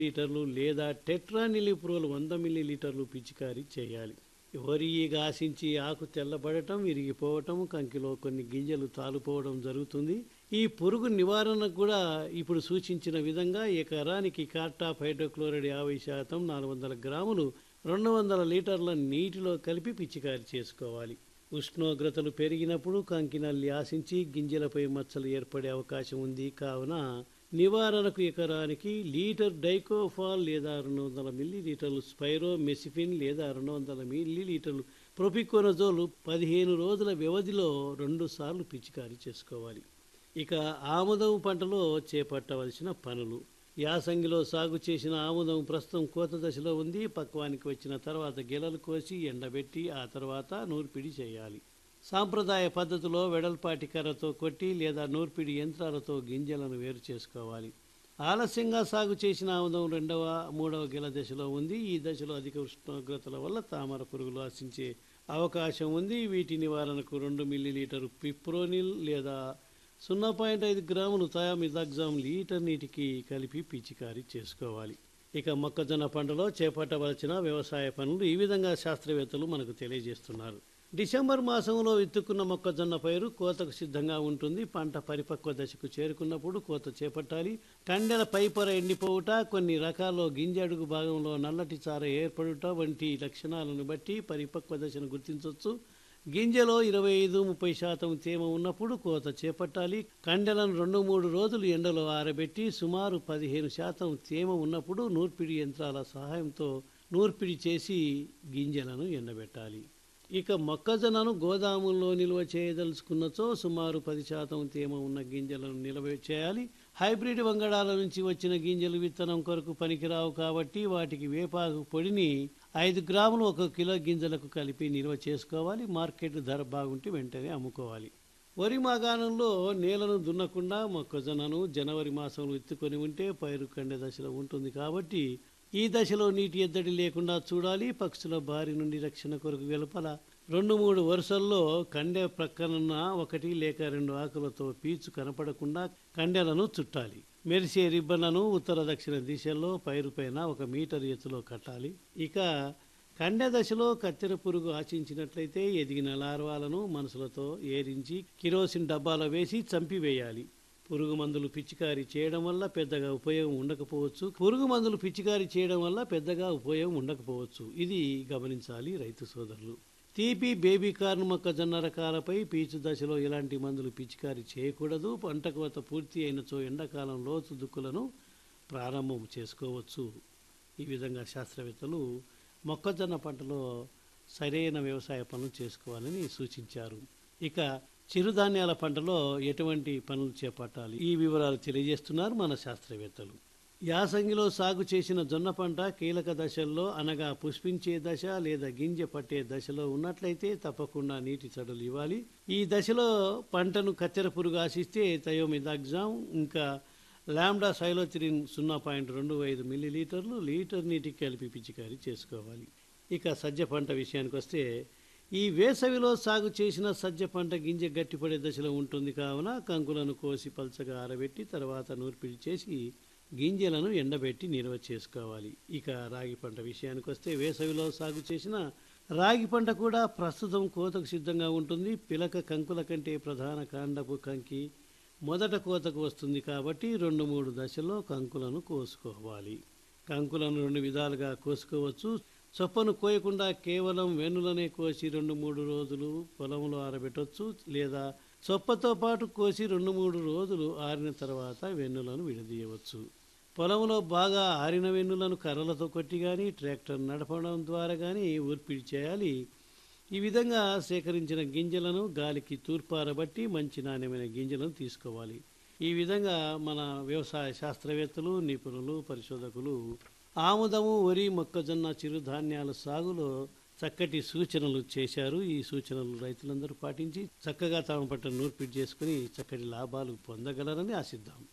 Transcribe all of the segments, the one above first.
లీటర్లు లేదా టెట్రానిలిప్రోల్ వంద మిల్లీ లీటర్లు పిచికారీ చేయాలి వరి ఈగ ఆశించి ఆకు తెల్లబడటం విరిగిపోవటం కంకిలో కొన్ని గింజలు తాలుపోవడం జరుగుతుంది ఈ పురుగు నివారణకు కూడా ఇప్పుడు సూచించిన విధంగా ఎకరానికి కార్టాప్ హైడ్రోక్లోరైడ్ యాభై శాతం నాలుగు వందల గ్రాములు రెండు వందల లీటర్ల నీటిలో కలిపి పిచికారీ చేసుకోవాలి ఉష్ణోగ్రతలు పెరిగినప్పుడు కంకినల్లి ఆశించి గింజలపై మచ్చలు ఏర్పడే అవకాశం ఉంది కావున నివారణకు ఎకరానికి లీటర్ డైకోఫాల్ లేదా రెండు వందల మిల్లీ లీటర్లు స్పైరో మెసిఫిన్ లేదా రెండు వందల మిల్లీ లీటర్లు ప్రొపికోనజోలు పదిహేను రోజుల వ్యవధిలో రెండు సార్లు పిచికారీ చేసుకోవాలి ఇక ఆముదం పంటలో చేపట్టవలసిన పనులు యాసంగిలో సాగు చేసిన ఆముదం ప్రస్తుతం కోత దశలో ఉంది పక్వానికి వచ్చిన తర్వాత గెలలు కోసి ఎండబెట్టి ఆ తర్వాత నూర్పిడి చేయాలి సాంప్రదాయ పద్ధతిలో వెడల్పాటి కర్రతో కొట్టి లేదా నూర్పిడి యంత్రాలతో గింజలను వేరు చేసుకోవాలి ఆలస్యంగా సాగు చేసిన ఆముదం రెండవ మూడవ గెల దశలో ఉంది ఈ దశలో అధిక ఉష్ణోగ్రతల వల్ల తామర పురుగులు ఆశించే అవకాశం ఉంది వీటి నివారణకు రెండు మిల్లీ లీటరు పిప్రోనిల్ లేదా సున్నా పాయింట్ ఐదు గ్రాములు థయామిదాగ్జామ్ లీటర్ నీటికి కలిపి పిచికారీ చేసుకోవాలి ఇక మొక్కజొన్న పంటలో చేపట్టవలసిన వ్యవసాయ పనులు ఈ విధంగా శాస్త్రవేత్తలు మనకు తెలియజేస్తున్నారు డిసెంబర్ మాసంలో విత్తుకున్న మొక్కజొన్న పైరు కోతకు సిద్ధంగా ఉంటుంది పంట పరిపక్వ దశకు చేరుకున్నప్పుడు కోత చేపట్టాలి కండెల పైపొర ఎండిపోవుట కొన్ని రకాల్లో గింజ అడుగు భాగంలో నల్లటి చార ఏర్పడుట వంటి లక్షణాలను బట్టి పరిపక్వ దశను గుర్తించవచ్చు గింజలో ఇరవై ఐదు ముప్పై శాతం తేమ ఉన్నప్పుడు కోత చేపట్టాలి కండెలను రెండు మూడు రోజులు ఎండలో ఆరబెట్టి సుమారు పదిహేను శాతం తేమ ఉన్నప్పుడు నూర్పిడి యంత్రాల సహాయంతో నూర్పిడి చేసి గింజలను ఎండబెట్టాలి ఇక మొక్కజొన్నను గోదాముల్లో నిల్వ చేయదలుచుకున్నచో సుమారు పది శాతం తేమ ఉన్న గింజలను నిల్వ చేయాలి హైబ్రిడ్ వంగడాల నుంచి వచ్చిన గింజలు విత్తనం కొరకు పనికిరావు కాబట్టి వాటికి వేపాకు పొడిని ఐదు గ్రాములు ఒక కిలో గింజలకు కలిపి నిల్వ చేసుకోవాలి మార్కెట్ ధర బాగుంటే వెంటనే అమ్ముకోవాలి వరి మాగాణంలో నేలను దున్నకుండా మొక్కజొన్నను జనవరి మాసంలో ఎత్తుకొని ఉంటే పైరు కండే దశలో ఉంటుంది కాబట్టి ఈ దశలో నీటి ఎద్దడి లేకుండా చూడాలి పక్షుల బారి నుండి రక్షణ కొరకు వెలుపల రెండు మూడు వరుసల్లో కండె ప్రక్కనున్న ఒకటి లేక రెండు ఆకులతో పీచు కనపడకుండా కండెలను చుట్టాలి మెరిసే రిబ్బన్లను ఉత్తర దక్షిణ దిశల్లో పైరుపైన ఒక మీటర్ ఎత్తులో కట్టాలి ఇక కండె దశలో కత్తెర పురుగు ఆశించినట్లయితే ఎదిగిన లార్వాలను మనసులతో ఏరించి కిరోసిన్ డబ్బాలో వేసి చంపివేయాలి పురుగు మందులు పిచికారీ చేయడం వల్ల పెద్దగా ఉపయోగం ఉండకపోవచ్చు పురుగు మందులు పిచికారీ చేయడం వల్ల పెద్దగా ఉపయోగం ఉండకపోవచ్చు ఇది గమనించాలి రైతు సోదరులు తీపి బేబీ కార్న్ మొక్కజొన్న రకాలపై పీచు దశలో ఎలాంటి మందులు పిచికారీ చేయకూడదు పంట కోత పూర్తి అయినచో ఎండాకాలం లోతు దుక్కులను ప్రారంభం చేసుకోవచ్చు ఈ విధంగా శాస్త్రవేత్తలు మొక్కజొన్న పంటలో సరైన వ్యవసాయ పనులు చేసుకోవాలని సూచించారు ఇక చిరుధాన్యాల పంటలో ఎటువంటి పనులు చేపట్టాలి ఈ వివరాలు తెలియజేస్తున్నారు మన శాస్త్రవేత్తలు యాసంగిలో సాగు చేసిన జొన్న పంట కీలక దశల్లో అనగా పుష్పించే దశ లేదా గింజ పట్టే దశలో ఉన్నట్లయితే తప్పకుండా నీటి చడులు ఇవ్వాలి ఈ దశలో పంటను కత్తెర పురుగు ఆశిస్తే థయోమిదాగ్జామ్ ఇంకా లాంబ్డా సైలోతిరిన్ సున్నా పాయింట్ రెండు ఐదు మిల్లీలీటర్లు లీటర్ నీటికి కలిపి పిచికారీ చేసుకోవాలి ఇక సజ్జ పంట విషయానికి వస్తే ఈ వేసవిలో సాగు చేసిన సజ్జ పంట గింజ గట్టిపడే దశలో ఉంటుంది కావున కంకులను కోసి పల్చగా ఆరబెట్టి తర్వాత నూర్పిడి చేసి గింజలను ఎండబెట్టి నిల్వ చేసుకోవాలి ఇక రాగి పంట విషయానికి వస్తే వేసవిలో సాగు చేసిన రాగి పంట కూడా ప్రస్తుతం కోతకు సిద్ధంగా ఉంటుంది పిలక కంకుల కంటే ప్రధాన కాండపు కంకి మొదట కోతకు వస్తుంది కాబట్టి రెండు మూడు దశల్లో కంకులను కోసుకోవాలి కంకులను రెండు విధాలుగా కోసుకోవచ్చు చొప్పను కోయకుండా కేవలం వెన్నులనే కోసి రెండు మూడు రోజులు పొలంలో ఆరబెట్టవచ్చు లేదా చొప్పతో పాటు కోసి రెండు మూడు రోజులు ఆరిన తర్వాత వెన్నులను విడదీయవచ్చు పొలంలో బాగా ఆరిన వెన్నులను కర్రలతో కొట్టి కానీ ట్రాక్టర్ నడపడం ద్వారా కానీ ఊర్పిడి చేయాలి ఈ విధంగా సేకరించిన గింజలను గాలికి తూర్పారబట్టి మంచి నాణ్యమైన గింజలను తీసుకోవాలి ఈ విధంగా మన వ్యవసాయ శాస్త్రవేత్తలు నిపుణులు పరిశోధకులు ఆముదము వరి మొక్కజొన్న చిరుధాన్యాల సాగులో చక్కటి సూచనలు చేశారు ఈ సూచనలు రైతులందరూ పాటించి చక్కగా తమ పట్ల నూర్పిడి చేసుకుని చక్కటి లాభాలు పొందగలరని ఆశిద్దాం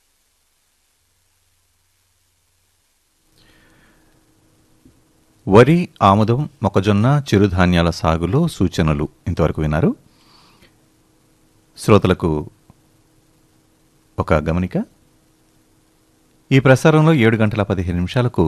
వరి ఆముదం మొక్కజొన్న చిరుధాన్యాల సాగులో సూచనలు ఇంతవరకు విన్నారు శ్రోతలకు ఒక గమనిక ఈ ప్రసారంలో ఏడు గంటల పదిహేను నిమిషాలకు